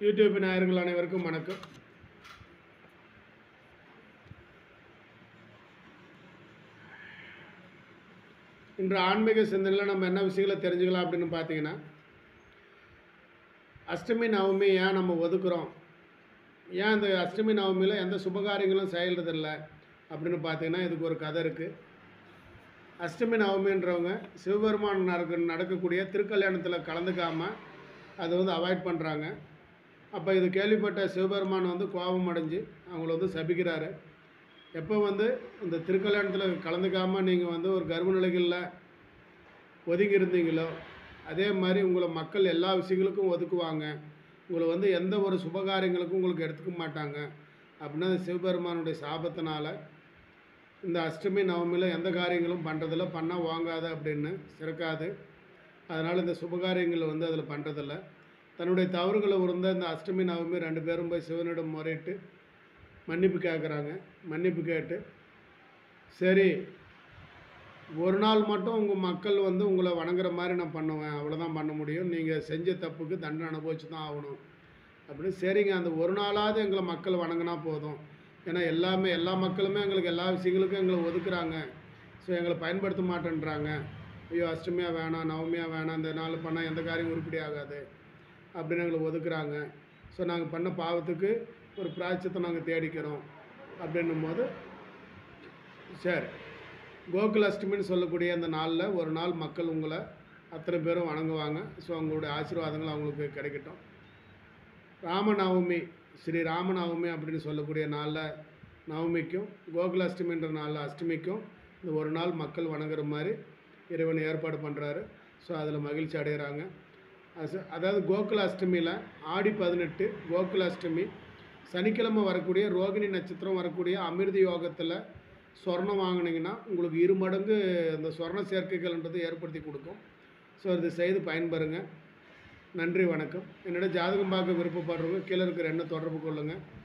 YouTube நேயர்கள் அனைவருக்கும் வணக்கம் இன்று ஆன்மீக சிந்தனையில் நம்ம என்ன விஷயங்களை தெரிஞ்சுக்கலாம் அப்படின்னு பார்த்தீங்கன்னா அஷ்டமி நவமி ஏன் நம்ம ஒதுக்குறோம் ஏன் அந்த அஷ்டமி நவமியில் எந்த சுபகாரியங்களும் செய்கிறதில்ல அப்படின்னு பார்த்தீங்கன்னா இதுக்கு ஒரு கதை இருக்குது அஷ்டமி நவமின்றவங்க சிவபெருமான் நடக்க நடக்கக்கூடிய திருக்கல்யாணத்தில் கலந்துக்காமல் அதை வந்து அவாய்ட் பண்ணுறாங்க அப்போ இது கேள்விப்பட்ட சிவபெருமான் வந்து கோபம் அடைஞ்சு அவங்கள வந்து சபிக்கிறாரு எப்போ வந்து இந்த திருக்கல்யாணத்தில் கலந்துக்காமல் நீங்கள் வந்து ஒரு கர்ப்ப நிலைகளில் ஒதுங்கி இருந்தீங்களோ அதே மாதிரி உங்களை மக்கள் எல்லா விஷயங்களுக்கும் ஒதுக்குவாங்க உங்களை வந்து எந்த ஒரு சுபகாரியங்களுக்கும் உங்களுக்கு எடுத்துக்க மாட்டாங்க அப்படின்னா அந்த சிவபெருமானுடைய சாபத்தினால இந்த அஷ்டமி நவமியில் எந்த காரியங்களும் பண்ணுறதில்ல பண்ணால் வாங்காத அப்படின்னு சிறக்காது அதனால் இந்த சுபகாரியங்கள் வந்து அதில் பண்ணுறதில்ல தன்னுடைய தவறுகளை உணர்ந்த இந்த அஷ்டமி நவமி ரெண்டு பேரும் போய் சிவனிடம் முறையிட்டு மன்னிப்பு கேட்குறாங்க மன்னிப்பு கேட்டு சரி ஒரு நாள் மட்டும் உங்கள் மக்கள் வந்து உங்களை வணங்குற மாதிரி நான் பண்ணுவேன் அவ்வளோதான் பண்ண முடியும் நீங்கள் செஞ்ச தப்புக்கு தண்டனை அனுபவிச்சு தான் ஆகணும் அப்படின்னு சரிங்க அந்த ஒரு நாளாவது எங்களை மக்கள் வணங்கினா போதும் ஏன்னா எல்லாமே எல்லா மக்களுமே எங்களுக்கு எல்லா விஷயங்களுக்கும் எங்களை ஒதுக்குறாங்க ஸோ எங்களை பயன்படுத்த மாட்டேன்றாங்க ஐயோ அஷ்டமியாக வேணாம் நவமியாக வேணாம் இந்த நாள் பண்ணால் எந்த காரியம் உருப்படி ஆகாது அப்படின்னு எங்களை ஒதுக்குறாங்க ஸோ நாங்கள் பண்ண பாவத்துக்கு ஒரு பிராய்ச்சத்தை நாங்கள் தேடிக்கிறோம் அப்படின்னும் போது சரி கோகுல அஷ்டமின்னு சொல்லக்கூடிய அந்த நாளில் ஒரு நாள் மக்கள் உங்களை அத்தனை பேரும் வணங்குவாங்க ஸோ அவங்களுடைய ஆசீர்வாதங்கள் அவங்களுக்கு கிடைக்கட்டும் ராமநவமி ஸ்ரீ ராமநவமி அப்படின்னு சொல்லக்கூடிய நாளில் நவமிக்கும் கோகுல அஷ்டமின்ற நாளில் அஷ்டமிக்கும் இந்த ஒரு நாள் மக்கள் வணங்குற மாதிரி இறைவன் ஏற்பாடு பண்ணுறாரு ஸோ அதில் மகிழ்ச்சி அடைகிறாங்க அச- அதாவது கோகுல அஷ்டமியில் ஆடி பதினெட்டு கோகுல அஷ்டமி சனிக்கிழமை வரக்கூடிய ரோகிணி நட்சத்திரம் வரக்கூடிய அமிர்த யோகத்தில் சொர்ணம் வாங்கினீங்கன்னா உங்களுக்கு இரு மடங்கு அந்த சொர்ண சேர்க்கைகள்ன்றது ஏற்படுத்தி கொடுக்கும் ஸோ இது செய்து பயன்பெறுங்க நன்றி வணக்கம் என்னோட ஜாதகம் பார்க்க விருப்பப்படுறவங்க கீழே இருக்கிற எண்ணை தொடர்பு கொள்ளுங்கள்